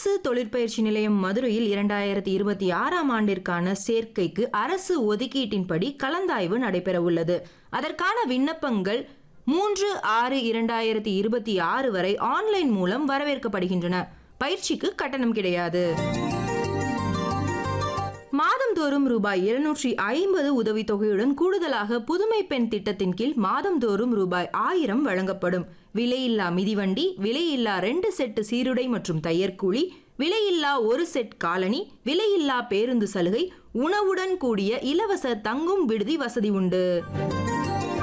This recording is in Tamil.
அரசு தொழிற்பயிற்சி நிலையம் மதுரையில் இரண்டாயிரத்தி இருபத்தி ஆறாம் ஆண்டிற்கான சேர்க்கைக்கு அரசு ஒதுக்கீட்டின்படி கலந்தாய்வு நடைபெற உள்ளது அதற்கான விண்ணப்பங்கள் மூன்று ஆறு இரண்டாயிரத்தி இருபத்தி ஆறு வரை ஆன்லைன் மூலம் வரவேற்கப்படுகின்றன பயிற்சிக்கு கட்டணம் கிடையாது மாதந்தோறும் ரூபாய் இருநூற்றி ஐம்பது உதவித்தொகையுடன் கூடுதலாக புதுமை பெண் திட்டத்தின் கீழ் மாதந்தோறும் ரூபாய் ஆயிரம் வழங்கப்படும் விலையில்லா மிதிவண்டி விலையில்லா ரெண்டு செட்டு சீருடை மற்றும் தையற்கூலி விலையில்லா ஒரு செட் காலணி விலையில்லா பேருந்து சலுகை உணவுடன் கூடிய இலவச தங்கும் விடுதி வசதி உண்டு